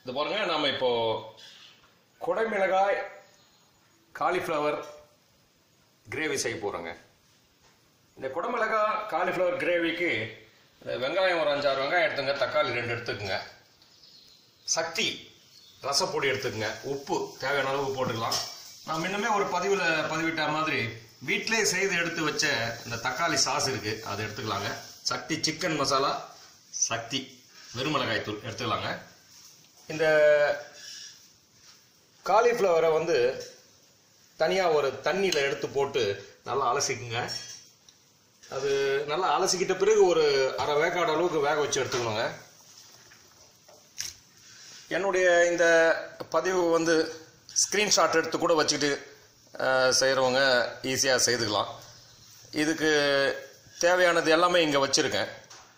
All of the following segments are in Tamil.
இது பாருங்க நாம இப்போ குடைமிளகாய் காலிஃப்ளவர் கிரேவி செய்ய போறோங்க இந்த குடமிளகாய் காலிஃப்ளவர் கிரேவிக்கு இந்த வெங்காயம் ஒரு அஞ்சாறு வெங்காயம் எடுத்துங்க தக்காளி ரெண்டு எடுத்துக்கங்க சக்தி ரசப்பொடி எடுத்துக்கங்க உப்பு தேவையான அளவு போட்டுக்கலாம் நான் முன்னமே ஒரு பதிவில் பதிவிட்ட மாதிரி வீட்டிலே செய்து எடுத்து வச்ச இந்த தக்காளி சாஸ் இருக்கு அதை எடுத்துக்கலாங்க சக்தி சிக்கன் மசாலா சக்தி வெறுமிளகாய் தூள் எடுத்துக்கலாங்க இந்த காலிஃப்ளவரை வந்து தனியாக ஒரு தண்ணியில் எடுத்து போட்டு நல்லா அலசிக்குங்க அது நல்லா அலசிக்கிட்ட பிறகு ஒரு அரை வேக்காடு அளவுக்கு வேக வச்சு எடுத்துக்கணுங்க என்னுடைய இந்த பதிவு வந்து ஸ்க்ரீன்ஷாட் எடுத்து கூட வச்சுக்கிட்டு செய்கிறவங்க ஈஸியாக செய்துக்கலாம் இதுக்கு தேவையானது எல்லாமே இங்கே வச்சுருக்கேன்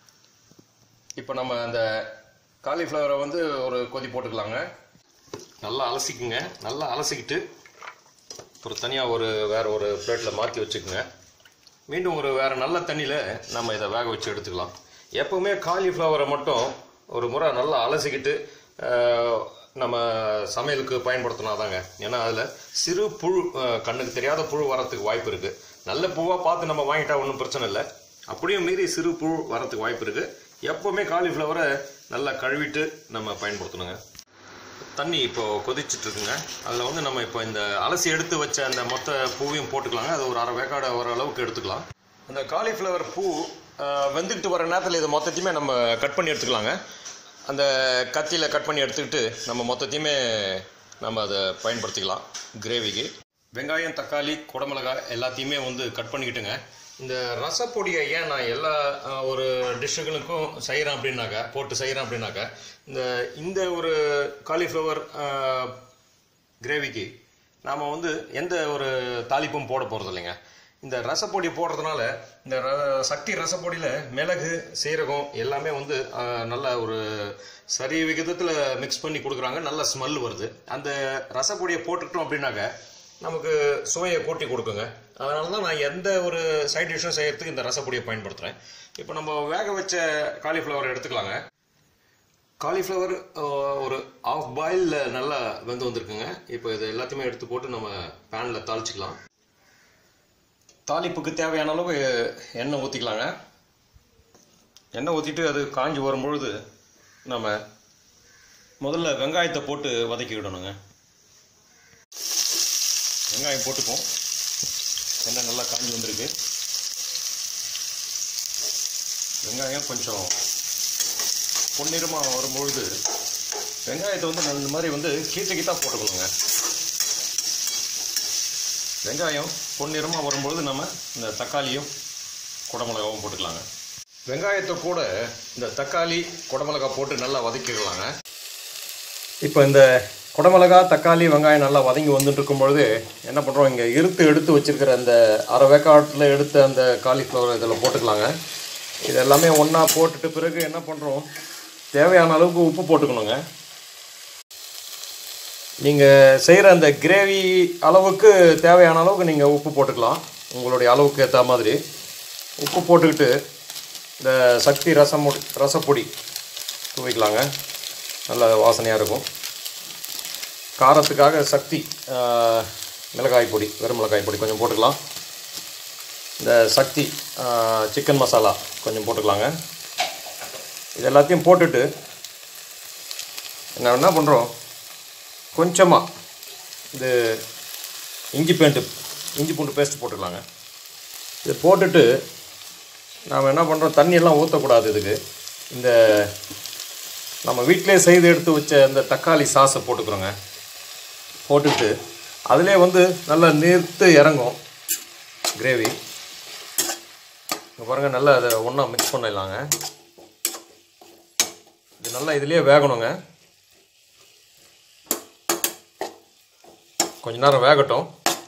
இப்போ நம்ம அந்த காலிஃப்ளவரை வந்து ஒரு கொதி போட்டுக்கலாங்க நல்லா அலசிக்குங்க நல்லா அலசிக்கிட்டு ஒரு தனியாக ஒரு வேறு ஒரு பிளேட்டில் மாற்றி வச்சுக்கோங்க மீண்டும் ஒரு வேறு நல்ல தண்ணியில் நம்ம இதை வேக வச்சு எடுத்துக்கலாம் எப்போவுமே காலிஃப்ளவரை மட்டும் ஒரு முறை நல்லா அலசிக்கிட்டு ஆஹ், நம்ம சமையலுக்கு பயன்படுத்தினாதாங்க ஏன்னா அதில் சிறு புழு ஆஹ், கண்ணுக்கு தெரியாத புழு வரத்துக்கு வாய்ப்பு இருக்குது நல்ல பூவாக பார்த்து நம்ம வாங்கிட்டா ஒன்றும் பிரச்சனை இல்லை அப்படியும் மீறி சிறு புழு வரத்துக்கு வாய்ப்பு இருக்குது எப்போவுமே காலிஃப்ளவரை நல்லா கழுவிட்டு நம்ம பயன்படுத்தணுங்க தண்ணி இப்போ கொதிச்சிட்டு இருக்குங்க அதில் வந்து நம்ம இப்போ இந்த அலசி எடுத்து வச்ச அந்த மொத்த பூவையும் போட்டுக்கலாங்க அது ஒரு அரை வேக்காடு வர அளவுக்கு எடுத்துக்கலாம் அந்த காலிஃப்ளவர் பூ ஆஹ், வெந்துக்கிட்டு வர நேரத்தில் இதை மொத்தத்தையுமே நம்ம கட் பண்ணி எடுத்துக்கலாங்க அந்த கத்தியில் கட் பண்ணி எடுத்துக்கிட்டு நம்ம மொத்தத்தையுமே நம்ம அதை பயன்படுத்திக்கலாம் கிரேவிக்கு வெங்காயம் தக்காளி குடமிளகாய் எல்லாத்தையுமே வந்து கட் பண்ணிக்கிட்டுங்க இந்த ரசப்பொடியை ஏன் நான் எல்லா ஆஹ், ஒரு டிஷ்ஷுகளுக்கும் செய்கிறேன் அப்படின்னாக்கா போட்டு செய்கிறேன் அப்படின்னாக்கா இந்த இந்த ஒரு காலிஃப்ளவர் கிரேவிக்கு நாம் வந்து எந்த ஒரு தாளிப்பும் போட போகிறது இல்லைங்க இந்த ரசப்பொடி போடுறதுனால இந்த ர- சக்தி ரசப்பொடியில் மிளகு சீரகம் எல்லாமே வந்து ஆஹ், நல்ல ஒரு சரி விகிதத்தில் மிக்ஸ் பண்ணி கொடுக்குறாங்க நல்ல ஸ்மெல் வருது அந்த ரசப்பொடியை போட்டுக்கிட்டோம் அப்படின்னாக்க நமக்கு சுவையை கூட்டி கொடுக்குங்க அதனால தான் நான் எந்த ஒரு சைட் டிஷ்ஷும் செய்யறதுக்கு இந்த ரசப்பொடியை பயன்படுத்துகிறேன் இப்போ நம்ம வேக வச்ச காலிஃப்ளவர் எடுத்துக்கலாங்க காலிஃப்ளவர் ஒரு ஆஃப் பாயில் நல்லா வெந்து வந்திருக்குங்க இப்போ இது எல்லாத்தையுமே எடுத்து போட்டு நம்ம பேனில் தாளிச்சிக்கலாம் தாளிப்புக்கு தேவையான அளவு எண்ணெய் ஊற்றிக்கலாங்க எண்ணெய் ஊற்றிட்டு அது காஞ்சி வரும்பொழுது நம்ம முதல்ல வெங்காயத்தை போட்டு வதக்கிவிடணுங்க வெங்காயம் போட்டுப்போம் எண்ணெய் நல்லா காஞ்சி வந்திருக்கு வெங்காயம் கொஞ்சம் பொன்னிறமாக வரும்பொழுது வெங்காயத்தை வந்து நான் இந்த மாதிரி வந்து கீத்த கீத்தா போட்டுக்கணுங்க வெங்காயம் பொன்னிறமாக வரும்பொழுது நம்ம இந்த தக்காளியும் குடமிளகாவும் போட்டுக்கலாங்க வெங்காயத்தை கூட இந்த தக்காளி குடமிளகா போட்டு நல்லா வதக்கிக்கலாங்க இப்போ இந்த குடமிளகா தக்காளி வெங்காயம் நல்லா வதங்கி வந்துட்டு இருக்கும் பொழுது என்ன பண்ணுறோம் இங்கே இருத்து எடுத்து வச்சிருக்கிற அந்த அரை வேக்காட்டில் எடுத்த அந்த காலிஃப்ளவர் இதில் போட்டுக்கலாங்க இது எல்லாமே ஒன்றா போட்டுட்டு பிறகு என்ன பண்ணுறோம் தேவையான அளவுக்கு உப்பு போட்டுக்கணுங்க நீங்கள் செய்கிற அந்த கிரேவி அளவுக்கு தேவையான அளவுக்கு நீங்கள் உப்பு போட்டுக்கலாம் உங்களுடைய அளவுக்கு ஏற்ற மாதிரி உப்பு போட்டுக்கிட்டு இந்த சக்தி ரசம் ரசப்பொடி தூவிக்கலாங்க நல்ல வாசனையாக இருக்கும் காரத்துக்காக சக்தி ஆஹ், மிளகாய் பொடி வெறும் மிளகாய் பொடி கொஞ்சம் போட்டுக்கலாம் இந்த சக்தி ஆஹ், சிக்கன் மசாலா கொஞ்சம் போட்டுக்கலாங்க இது எல்லாத்தையும் போட்டுட்டு நான் என்ன பண்ணுறோம் கொஞ்சமாக இது இஞ்சி பேண்ட்டு இஞ்சி பூண்டு பேஸ்ட் போட்டுக்கலாங்க இது போட்டுட்டு நாம் என்ன பண்ணுறோம் தண்ணியெல்லாம் ஊற்றக்கூடாது இதுக்கு இந்த நம்ம வீட்டிலே செய்து எடுத்து வச்ச இந்த தக்காளி சாஸை போட்டுக்கிறோங்க போட்டுட்டு அதிலே வந்து நல்லா நீர்த்து இறங்கும் கிரேவி இங்கே பாருங்கள் நல்லா அதை ஒன்றா மிக்ஸ் பண்ணிடலாங்க இது நல்லா இதுலேயே வேகணுங்க கொஞ்ச நேரம் வேகட்டும்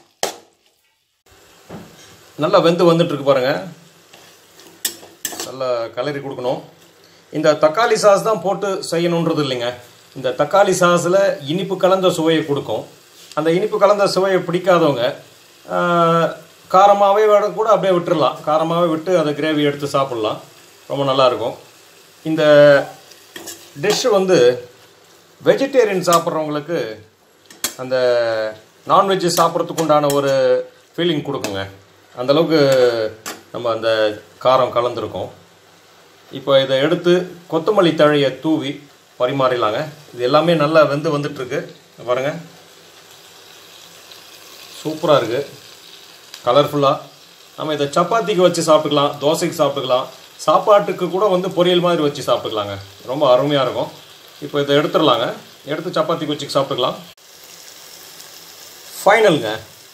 நல்லா வெந்து வந்துட்டு இருக்கு பாருங்க நல்லா கலரி கொடுக்கணும் இந்த தக்காளி சாஸ் தான் போட்டு செய்யணுன்றது இல்லைங்க இந்த தக்காளி சாஸில் இனிப்பு கலந்த சுவையை கொடுக்கும் அந்த இனிப்பு கலந்த சுவையை பிடிக்காதவங்க காரமாகவே கூட அப்படியே விட்டுறலாம் காரமாகவே விட்டு அதை கிரேவி எடுத்து சாப்பிட்லாம் ரொம்ப நல்லாயிருக்கும் இந்த டிஷ்ஷு வந்து வெஜிடேரியன் சாப்பிட்றவங்களுக்கு அந்த நான்வெஜ் சாப்பிட்றதுக்கு உண்டான ஒரு ஃபீலிங் கொடுக்குங்க அந்தளவுக்கு நம்ம அந்த காரம் கலந்துருக்கோம் இப்போ இதை எடுத்து கொத்தமல்லி தழையை தூவி பரிமாறிடலாங்க இது எல்லாமே நல்லா வெந்து வந்துட்டுருக்கு பாருங்க சூப்பராக இருக்குது கலர்ஃபுல்லாக நம்ம இதை சப்பாத்திக்கு வச்சு சாப்பிட்டுக்கலாம் தோசைக்கு சாப்பிட்டுக்கலாம் சாப்பாட்டுக்கு கூட வந்து பொரியல் மாதிரி வச்சு சாப்பிட்டுக்கலாங்க ரொம்ப அருமையாக இருக்கும் இப்போ இதை எடுத்துடலாங்க எடுத்து சப்பாத்திக்கு வச்சு சாப்பிட்டுக்கலாம் ஃபைனலுங்க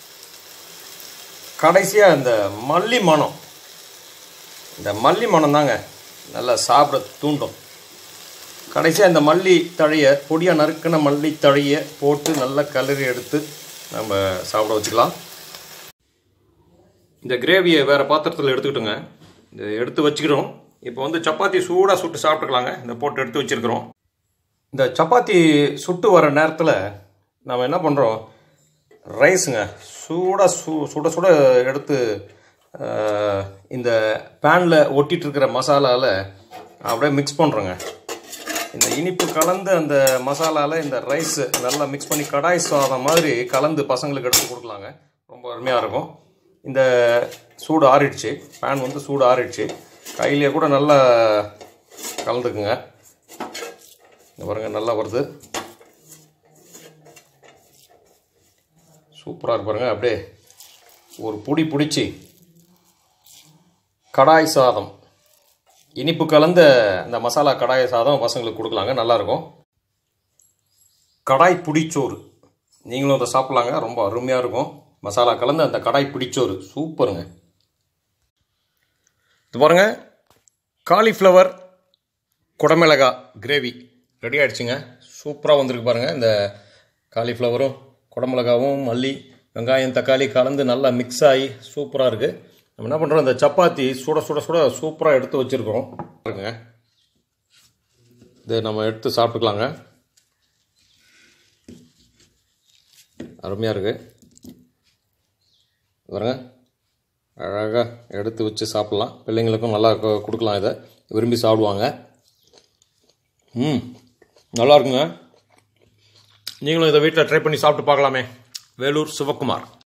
கடைசியாக இந்த மல்லி மணம் இந்த மல்லி மணம் தாங்க நல்லா சாப்பிட தூண்டும் கடைசியாக இந்த மல்லி தழையை பொடியாக நறுக்கின மல்லி தழையை போட்டு நல்லா கலரி எடுத்து நம்ம சாப்பிட வச்சுக்கலாம் இந்த கிரேவியை வேறு பாத்திரத்தில் எடுத்துக்கிட்டோங்க இந்த எடுத்து வச்சுக்கிறோம் இப்போ வந்து சப்பாத்தி சூடாக சுட்டு சாப்பிட்டுக்கலாங்க இந்த போட்டு எடுத்து வச்சுருக்கிறோம் இந்த சப்பாத்தி சுட்டு வர நேரத்தில் நம்ம என்ன பண்ணுறோம் ரைஸுங்க சூடாக சூ சுட சுட எடுத்து அஹ், இந்த பேனில் ஒட்டிட்டு இருக்கிற மசாலாவில் அப்படியே மிக்ஸ் பண்ணுறோங்க இந்த இனிப்பு கலந்து அந்த மசாலாவில் இந்த ரைஸ் நல்லா மிக்ஸ் பண்ணி கடாய் சாதம் மாதிரி கலந்து பசங்களுக்கு எடுத்து கொடுக்கலாங்க ரொம்ப அருமையாக இருக்கும் இந்த சூடு ஆறிடுச்சு பேன் வந்து சூடு ஆறிடுச்சு கையிலேயே கூட நல்லா கலந்துக்குங்க இந்த பாருங்க நல்லா வருது சூப்பராக இருக்கு பாருங்க அப்படியே ஒரு புடி பிடிச்சி கடாய் சாதம் இனிப்பு கலந்த அந்த மசாலா கடாய் சாதம் பசங்களுக்கு கொடுக்கலாங்க நல்லாயிருக்கும் கடாய் பிடிச்சோறு நீங்களும் அதை சாப்பிட்லாங்க ரொம்ப அருமையாக இருக்கும் மசாலா கலந்த அந்த கடாய் பிடிச்சோறு சூப்பருங்க இது பாருங்க காலிஃப்ளவர் குடமிளகா கிரேவி ரெடி ஆயிடுச்சுங்க சூப்பராக வந்திருக்கு பாருங்கள் இந்த காலிஃப்ளவரும் குடமிளகாவும் மல்லி வெங்காயம் தக்காளி கலந்து நல்லா மிக்ஸ் ஆகி சூப்பராக இருக்குது நம்ம என்ன பண்ணுறோம் இந்த சப்பாத்தி சுட சுட சுட சூப்பராக எடுத்து வச்சுருக்கோம் இருக்குங்க இதை நம்ம எடுத்து சாப்பிட்டுக்கலாங்க அருமையாக இருக்குது பாருங்க அழகாக எடுத்து வச்சு சாப்பிட்லாம் பிள்ளைங்களுக்கும் நல்லா கு- கொடுக்கலாம் இதை விரும்பி சாப்பிடுவாங்க ம் நல்லா இருக்குங்க நீங்களும் இதை வீட்டில் ட்ரை பண்ணி சாப்பிட்டு பார்க்கலாமே வேலூர் சிவக்குமார்